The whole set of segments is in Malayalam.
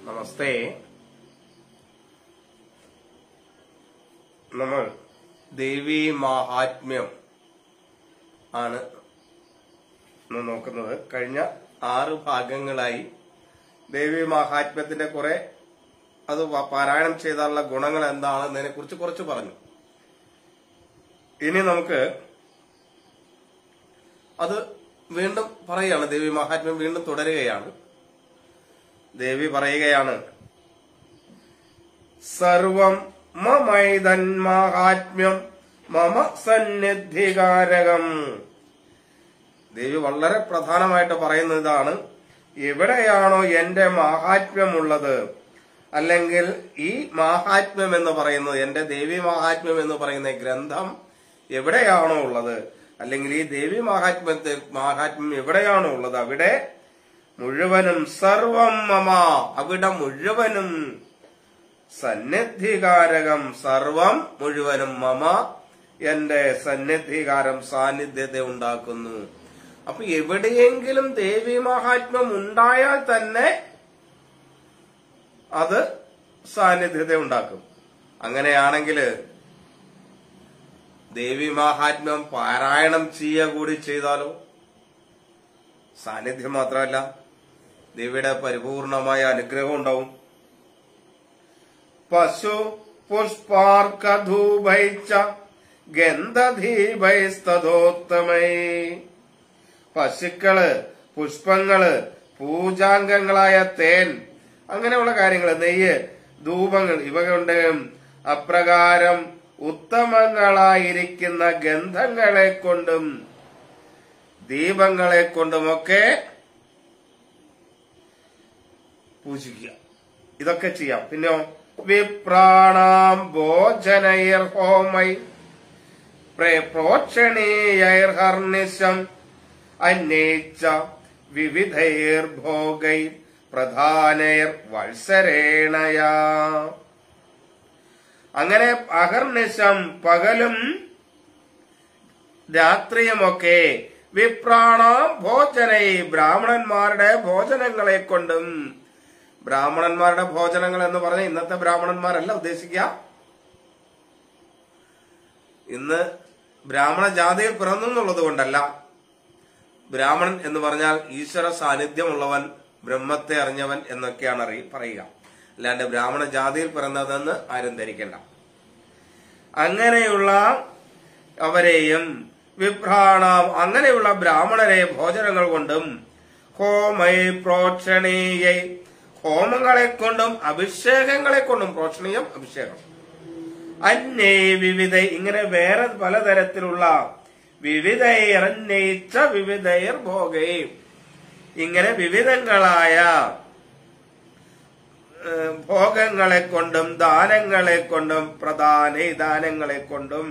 നമസ്തേ നമ്മൾ ദേവി മാഹാത്മ്യം ആണ് ഇന്ന് നോക്കുന്നത് കഴിഞ്ഞ ആറ് ഭാഗങ്ങളായി ദേവി മാഹാത്മ്യത്തിന്റെ കുറെ അത് വ- പാരായണം ചെയ്താലുള്ള ഗുണങ്ങൾ എന്താണെന്നതിനെ കുറിച്ച് കുറച്ച് പറഞ്ഞു ഇനി നമുക്ക് അത് വീണ്ടും പറയുകയാണ് ദേവി മഹാത്മ്യം വീണ്ടും തുടരുകയാണ് ദേവി പറയുകയാണ് സർവം മമൈതന്മാഹാത്മ്യം മമ സന്നിധികാരകം ദേവി വളരെ പ്രധാനമായിട്ട് പറയുന്നത് ഇതാണ് എവിടെയാണോ എന്റെ മാഹാത്മ്യമുള്ളത് അല്ലെങ്കിൽ ഈ മാഹാത്മ്യം എന്ന് പറയുന്നത് എന്റെ ദേവി മാഹാത്മ്യം എന്ന് പറയുന്ന ഈ ഗ്രന്ഥം എവിടെയാണോ ഉള്ളത് അല്ലെങ്കിൽ ഈ ദേവി മാഹാത്മ്യത്തെ മാഹാത്മ്യം എവിടെയാണോ ഉള്ളത് അവിടെ മുഴുവനും സർവം മമ അവിടെ മുഴുവനും സന്നിധികാരകം സർവം മുഴുവനും മമ എന്റെ സന്നിധികാരം സാന്നിധ്യത്തെ ഉണ്ടാക്കുന്നു അപ്പൊ എവിടെയെങ്കിലും ദേവി മഹാത്മ്യം ഉണ്ടായാൽ തന്നെ അത് സാന്നിധ്യത്തെ ഉണ്ടാക്കും അങ്ങനെയാണെങ്കിൽ ദേവി മഹാത്മ്യം പാരായണം ചെയ്യുക കൂടി ചെയ്താലോ സാന്നിധ്യം മാത്രമല്ല ദേവിയുടെ പരിപൂർണമായ അനുഗ്രഹം ഉണ്ടാവും പശു പുഷ്പാർക്കധൂഭൈച്ച ഗന്ധധീഭൈസ്തോത്തമൈ പശുക്കള് പുഷ്പങ്ങള് പൂജാംഗങ്ങളായ തേൻ അങ്ങനെയുള്ള കാര്യങ്ങൾ നെയ്യ് ധൂപങ്ങൾ ഇവ കൊണ്ട് അപ്രകാരം ഉത്തമങ്ങളായിരിക്കുന്ന ഗന്ധങ്ങളെ കൊണ്ടും ദീപങ്ങളെ കൊണ്ടുമൊക്കെ പൂജിക്കുക ഇതൊക്കെ ചെയ്യാം പിന്നെയോ വിപ്രാണാം ഭോജനൈർ ഹോമൈ പ്രോക്ഷണീയൈർഹർനിശം അന്വേച്ച വിവിധൈർ ഭോഗൈ പ്രധാനൈർ വത്സരേണയാ അങ്ങനെ അഹർനിശം പകലും രാത്രിയുമൊക്കെ വിപ്രാണാം ഭോജനൈ ബ്രാഹ്മണന്മാരുടെ ഭോജനങ്ങളെ കൊണ്ടും ബ്രാഹ്മണന്മാരുടെ ഭോജനങ്ങൾ എന്ന് പറഞ്ഞ ഇന്നത്തെ ബ്രാഹ്മണന്മാരല്ല ഉദ്ദേശിക്കുക ഇന്ന് ബ്രാഹ്മണ ജാതിയിൽ പിറന്നു എന്നുള്ളത് കൊണ്ടല്ല ബ്രാഹ്മണൻ എന്ന് പറഞ്ഞാൽ ഈശ്വര സാന്നിധ്യമുള്ളവൻ ബ്രഹ്മത്തെ അറിഞ്ഞവൻ എന്നൊക്കെയാണ് അറിയ പറയുക അല്ലാണ്ട് ബ്രാഹ്മണ ജാതിയിൽ പിറന്നതെന്ന് ആരും ധരിക്കണ്ട അങ്ങനെയുള്ള അവരെയും വിഭ്രാണാം അങ്ങനെയുള്ള ബ്രാഹ്മണരെ ഭോജനങ്ങൾ കൊണ്ടും ഹോമൈ പ്രോക്ഷണീയ ഹോമങ്ങളെ കൊണ്ടും അഭിഷേകങ്ങളെ കൊണ്ടും പ്രോക്ഷണീയം അഭിഷേകം അന്യേ വിവിധ ഇങ്ങനെ വേറെ പലതരത്തിലുള്ള വിവിധയർ അന്വയിച്ച വിവിധയർ ഭോഗേ ഇങ്ങനെ വിവിധങ്ങളായ ഏഹ്, ഭോഗങ്ങളെ കൊണ്ടും ദാനങ്ങളെ കൊണ്ടും പ്രധാന ദാനങ്ങളെ കൊണ്ടും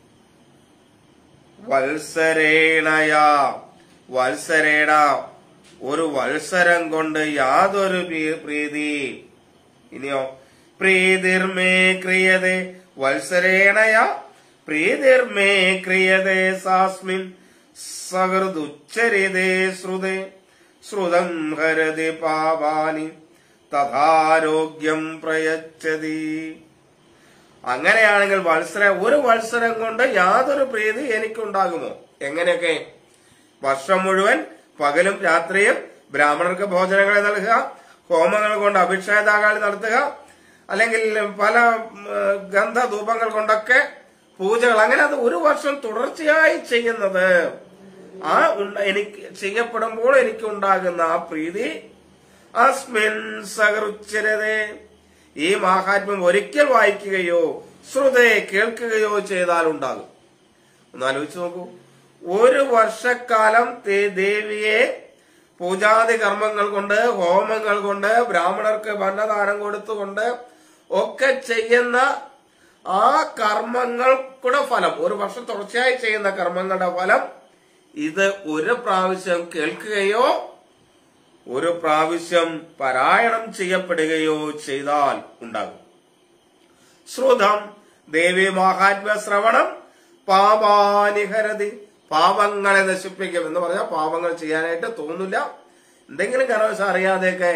വത്സരേണയാ വത്സരേണ ഒരു വത്സരം കൊണ്ട് യാതൊരു പ്രീ- പ്രീതി ഇനിയോ പ്രീതിർമേ ക്രിയതേ വത്സരേണയ പ്രീതിർമേ ക്രിയതേ സാസ്മിൻ സഹൃദുച്ചരിതേ ശ്രുതേ ശ്രുതം ഹരതി പാപാനി തഥാരോഗ്യം പ്രയച്ഛതി അങ്ങനെയാണെങ്കിൽ വത്സര ഒരു വത്സരം കൊണ്ട് യാതൊരു പ്രീതി എനിക്കുണ്ടാകുമോ എങ്ങനെയൊക്കെ വർഷം മുഴുവൻ പകലും രാത്രിയും ബ്രാഹ്മണർക്ക് ഭോജനങ്ങളെ നൽകുക ഹോമങ്ങൾ കൊണ്ട് അഭിഷേകാകൾ നടത്തുക അല്ലെങ്കിൽ പല ഉം, ഗന്ധധൂപങ്ങൾ കൊണ്ടൊക്കെ പൂജകൾ അങ്ങനെ അത് ഒരു വർഷം തുടർച്ചയായി ചെയ്യുന്നത് ആ ഉണ്ട- എനിക്ക് ചെയ്യപ്പെടുമ്പോൾ എനിക്ക് ഉണ്ടാകുന്ന ആ പ്രീതി അസ്മിൻ സകൃച്ചരതേ ഈ മാഹാത്മ്യം ഒരിക്കൽ വായിക്കുകയോ ശ്രുതേ കേൾക്കുകയോ ചെയ്താൽ ഉണ്ടാകും ഒന്ന് ആലോചിച്ച് നോക്കൂ ഒരു വർഷക്കാലം ദേ- ദേവിയെ പൂജാതി കർമ്മങ്ങൾ കൊണ്ട് ഹോമങ്ങൾ കൊണ്ട് ബ്രാഹ്മണർക്ക് ഭന്നദാനം കൊടുത്തുകൊണ്ട് ഒക്കെ ചെയ്യുന്ന ആ കർമ്മങ്ങൾക്കുടെ ഫലം ഒരു വർഷം തുടർച്ചയായി ചെയ്യുന്ന കർമ്മങ്ങളുടെ ഫലം ഇത് ഒരു പ്രാവശ്യം കേൾക്കുകയോ ഒരു പ്രാവശ്യം പാരായണം ചെയ്യപ്പെടുകയോ ചെയ്താൽ ഉണ്ടാകും ശ്രുതം ദേവി മാഹാത്മ്യ ശ്രവണം പാപാനിഹരതി പാപങ്ങളെ നശിപ്പിക്കും എന്ന് പറഞ്ഞാൽ പാപങ്ങൾ ചെയ്യാനായിട്ട് തോന്നില്ല എന്തെങ്കിലും കാരണവശാൽ അറിയാതെയൊക്കെ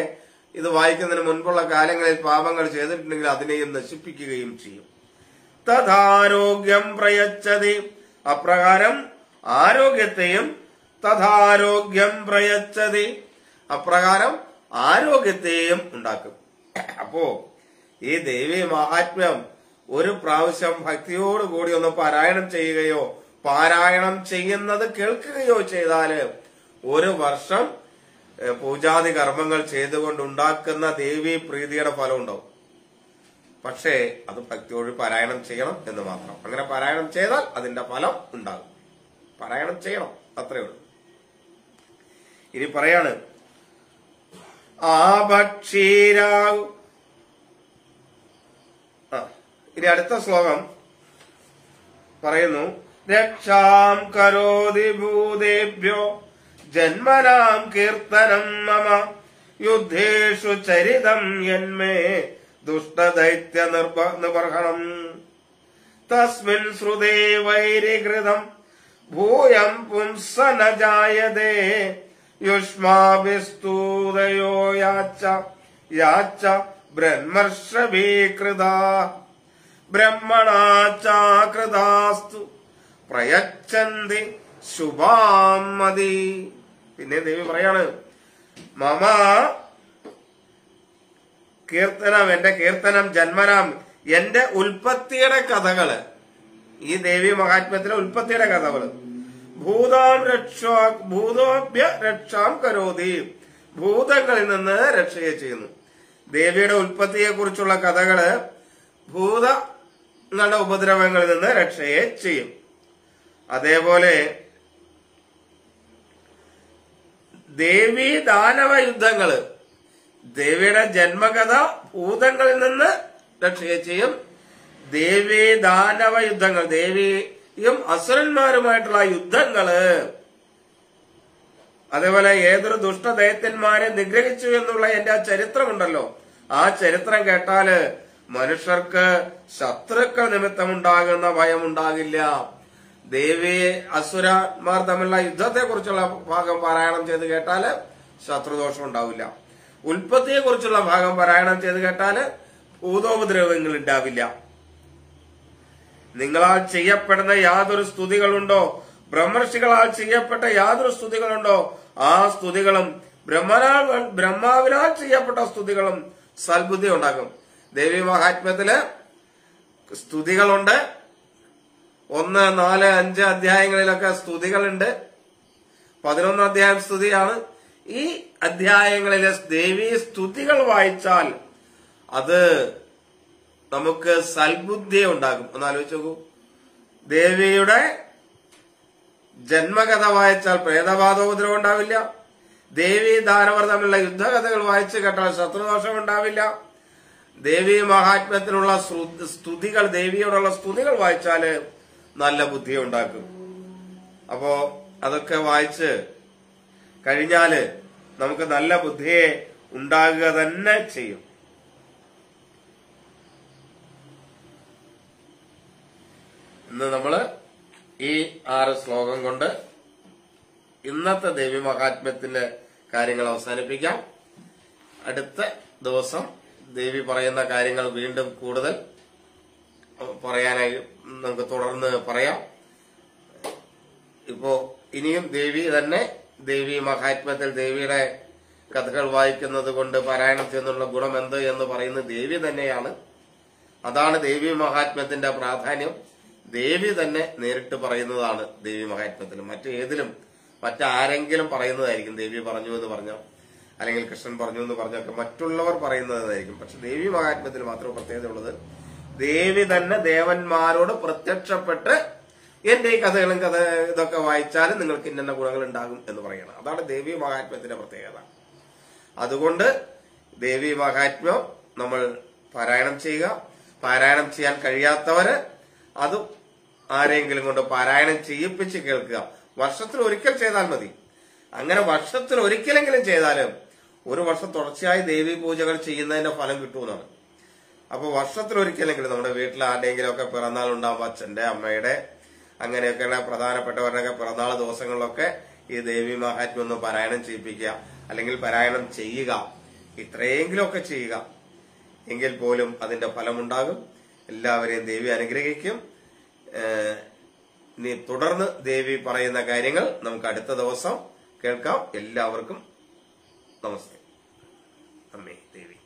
ഇത് വായിക്കുന്നതിന് മുൻപുള്ള കാലങ്ങളിൽ പാപങ്ങൾ ചെയ്തിട്ടുണ്ടെങ്കിൽ അതിനെയും നശിപ്പിക്കുകയും ചെയ്യും തഥാരോഗ്യം പ്രയച്ചതി അപ്രകാരം ആരോഗ്യത്തെയും തഥാരോഗ്യം പ്രയച്ചതി അപ്രകാരം ആരോഗ്യത്തെയും ഉണ്ടാക്കും അപ്പോ ഈ ദേവി മഹാത്മ്യം ഒരു പ്രാവശ്യം ഭക്തിയോടുകൂടി ഒന്ന് പാരായണം ചെയ്യുകയോ പാരായണം ചെയ്യുന്നത് കേൾക്കുകയോ ചെയ്താല് ഒരു വർഷം ഏഹ്, പൂജാതി കർമ്മങ്ങൾ ചെയ്തുകൊണ്ട് ഉണ്ടാക്കുന്ന ദേവി പ്രീതിയുടെ ഫലം ഉണ്ടാവും പക്ഷേ അത് ഭക്തിയോട് പാരായണം ചെയ്യണം എന്ന് മാത്രം അങ്ങനെ പാരായണം ചെയ്താൽ അതിന്റെ ഫലം ഉണ്ടാകും പാരായണം ചെയ്യണം അത്രേ ഉള്ളൂ ഇനി പറയാണ് ആഭക്ഷീരാവ് ആ ഇനി അടുത്ത ശ്ലോകം പറയുന്നു രക്ഷാം കരോതി ഭൂതേഭ്യോ ജന്മനാം കീർത്തനം മമ യുദ്ധേഷു ചരിതം യന്മേ ദുഷ്ടദൈത്യ നിർഭ നിബർഹണം തസ്മിൻ ശ്രുതേ വൈരികൃതം ഭൂയം പുംസ ന ജായതേ യുഷ്മാഭിസ്തൂതയോ യാച്ച യാച്ച ബ്രഹ്മർഷഭീകൃത ബ്രഹ്മണാചാകൃതാസ്തു പ്രയച്ഛന്തി ശുഭാം മതി പിന്നെ ദേവി പറയാണ് മമ കീർത്തനം എന്റെ കീർത്തനം ജന്മനാം എന്റെ ഉൽപ്പത്തിയുടെ കഥകള് ഈ ദേവി മഹാത്മ്യത്തിലെ ഉൽപ്പത്തിയുടെ കഥകള് ഭൂതാം രക്ഷാ ഭൂതോഭ്യ രക്ഷാം കരോതി ഭൂതങ്ങളിൽ നിന്ന് രക്ഷയെ ചെയ്യുന്നു ദേവിയുടെ ഉൽപ്പത്തിയെ കുറിച്ചുള്ള കഥകള് ഭൂതങ്ങളുടെ ഉപദ്രവങ്ങളിൽ നിന്ന് രക്ഷയെ ചെയ്യും അതേപോലെ ദേവി ദാനവ യുദ്ധങ്ങള് ദേവിയുടെ ജന്മകഥ ഭൂതങ്ങളിൽ നിന്ന് രക്ഷയെ ചെയ്യും ദേവി ദാനവ യുദ്ധങ്ങൾ ദേവിയും അസുരന്മാരുമായിട്ടുള്ള യുദ്ധങ്ങള് അതേപോലെ ഏതൊരു ദുഷ്ടദൈത്യന്മാരെ നിഗ്രഹിച്ചു എന്നുള്ള എന്റെ ആ ചരിത്രമുണ്ടല്ലോ ആ ചരിത്രം കേട്ടാല് മനുഷ്യർക്ക് ശത്രുക്കൾ നിമിത്തമുണ്ടാകുന്ന ഭയമുണ്ടാകില്ല ദേവി അസുരന്മാർ തമ്മിലുള്ള യുദ്ധത്തെ കുറിച്ചുള്ള ഭാഗം പാരായണം ചെയ്ത് കേട്ടാല് ശത്രുദോഷം ഉണ്ടാവില്ല ഉൽപ്പത്തിയെ കുറിച്ചുള്ള ഭാഗം പാരായണം ചെയ്ത് കേട്ടാല് ഭൂതോപദ്രവങ്ങൾ ഉണ്ടാവില്ല നിങ്ങളാൽ ചെയ്യപ്പെടുന്ന യാതൊരു സ്തുതികളുണ്ടോ ബ്രഹ്മർഷികളാൽ ചെയ്യപ്പെട്ട യാതൊരു സ്തുതികളുണ്ടോ ആ സ്തുതികളും ബ്രഹ്മനാൽ ബ്രഹ്മാവിനാൽ ചെയ്യപ്പെട്ട സ്തുതികളും സൽബുദ്ധി ഉണ്ടാക്കും ദേവി മഹാത്മ്യത്തില് സ്തുതികളുണ്ട് ഒന്ന് നാല് അഞ്ച് അധ്യായങ്ങളിലൊക്കെ സ്തുതികളുണ്ട് പതിനൊന്ന് അധ്യായം സ്തുതിയാണ് ഈ അധ്യായങ്ങളിലെ ദേവി സ്തുതികൾ വായിച്ചാൽ അത് നമുക്ക് സൽബുദ്ധിയെ ഉണ്ടാകും ഒന്ന് ആലോചിച്ച് നോക്കൂ ദേവിയുടെ ജന്മകഥ വായിച്ചാൽ പ്രേതബാധോപദ്രവം ഉണ്ടാവില്ല ദേവി ദാനവർ തമ്മിലുള്ള യുദ്ധകഥകൾ വായിച്ചു കേട്ടാൽ ശത്രുദോഷം ഉണ്ടാവില്ല ദേവി മഹാത്മ്യത്തിനുള്ള ശ്രു- സ്തുതികൾ ദേവിയോടുള്ള സ്തുതികൾ വായിച്ചാല് നല്ല ബുദ്ധി ഉണ്ടാക്കും അപ്പോ അതൊക്കെ വായിച്ച് കഴിഞ്ഞാല് നമുക്ക് നല്ല ബുദ്ധിയെ ഉണ്ടാകുക തന്നെ ചെയ്യും ഇന്ന് നമ്മള് ഈ ആറ് ശ്ലോകം കൊണ്ട് ഇന്നത്തെ ദേവി മഹാത്മ്യത്തിന്റെ കാര്യങ്ങൾ അവസാനിപ്പിക്കാം അടുത്ത ദിവസം ദേവി പറയുന്ന കാര്യങ്ങൾ വീണ്ടും കൂടുതൽ പറയാനായി നമുക്ക് തുടർന്ന് പറയാം ഇപ്പോ ഇനിയും ദേവി തന്നെ ദേവി മഹാത്മ്യത്തിൽ ദേവിയുടെ കഥകൾ വായിക്കുന്നത് കൊണ്ട് പാരായണം ചെയ്യുന്നുള്ള ഗുണം എന്ത് എന്ന് പറയുന്നത് ദേവി തന്നെയാണ് അതാണ് ദേവി മഹാത്മ്യത്തിന്റെ പ്രാധാന്യം ദേവി തന്നെ നേരിട്ട് പറയുന്നതാണ് ദേവി മഹാത്മ്യത്തിൽ മറ്റേതിലും മറ്റാരെങ്കിലും പറയുന്നതായിരിക്കും ദേവി പറഞ്ഞു എന്ന് പറഞ്ഞോ അല്ലെങ്കിൽ കൃഷ്ണൻ പറഞ്ഞു എന്ന് പറഞ്ഞൊക്കെ മറ്റുള്ളവർ പറയുന്നതായിരിക്കും പക്ഷെ ദേവി മഹാത്മ്യത്തിൽ മാത്രം പ്രത്യേകത ഉള്ളത് ദേവി തന്നെ ദേവന്മാരോട് പ്രത്യക്ഷപ്പെട്ട് എന്റെ ഈ കഥകളും കഥ ഇതൊക്കെ വായിച്ചാലും നിങ്ങൾക്ക് ഇന്ന ഗുണങ്ങൾ ഉണ്ടാകും എന്ന് പറയണം അതാണ് ദേവി മഹാത്മ്യത്തിന്റെ പ്രത്യേകത അതുകൊണ്ട് ദേവി മഹാത്മ്യം നമ്മൾ പാരായണം ചെയ്യുക പാരായണം ചെയ്യാൻ കഴിയാത്തവര് അത് ആരെങ്കിലും കൊണ്ട് പാരായണം ചെയ്യിപ്പിച്ച് കേൾക്കുക വർഷത്തിൽ ഒരിക്കൽ ചെയ്താൽ മതി അങ്ങനെ വർഷത്തിൽ ഒരിക്കലെങ്കിലും ചെയ്താലും ഒരു വർഷം തുടർച്ചയായി ദേവി പൂജകൾ ചെയ്യുന്നതിന്റെ ഫലം കിട്ടുമെന്നാണ് അപ്പൊ വർഷത്തിൽ ഒരിക്കലെങ്കിലും നമ്മുടെ വീട്ടിൽ ആരുടെയെങ്കിലും ഒക്കെ പിറന്നാൾ ഉണ്ടാവും അച്ഛന്റെ അമ്മയുടെ അങ്ങനെയൊക്കെയുള്ള പ്രധാനപ്പെട്ടവരുടെയൊക്കെ പിറന്നാൾ ദിവസങ്ങളിലൊക്കെ ഈ ദേവി മഹാത്മ്യം ഒന്ന് പാരായണം ചെയ്യിപ്പിക്കുക അല്ലെങ്കിൽ പാരായണം ചെയ്യുക ഇത്രയെങ്കിലുമൊക്കെ ചെയ്യുക എങ്കിൽ പോലും അതിന്റെ ഫലമുണ്ടാകും എല്ലാവരെയും ദേവി അനുഗ്രഹിക്കും ഏഹ് ഇനി തുടർന്ന് ദേവി പറയുന്ന കാര്യങ്ങൾ നമുക്ക് അടുത്ത ദിവസം കേൾക്കാം എല്ലാവർക്കും നമസ്തേ അമ്മേ ദേവി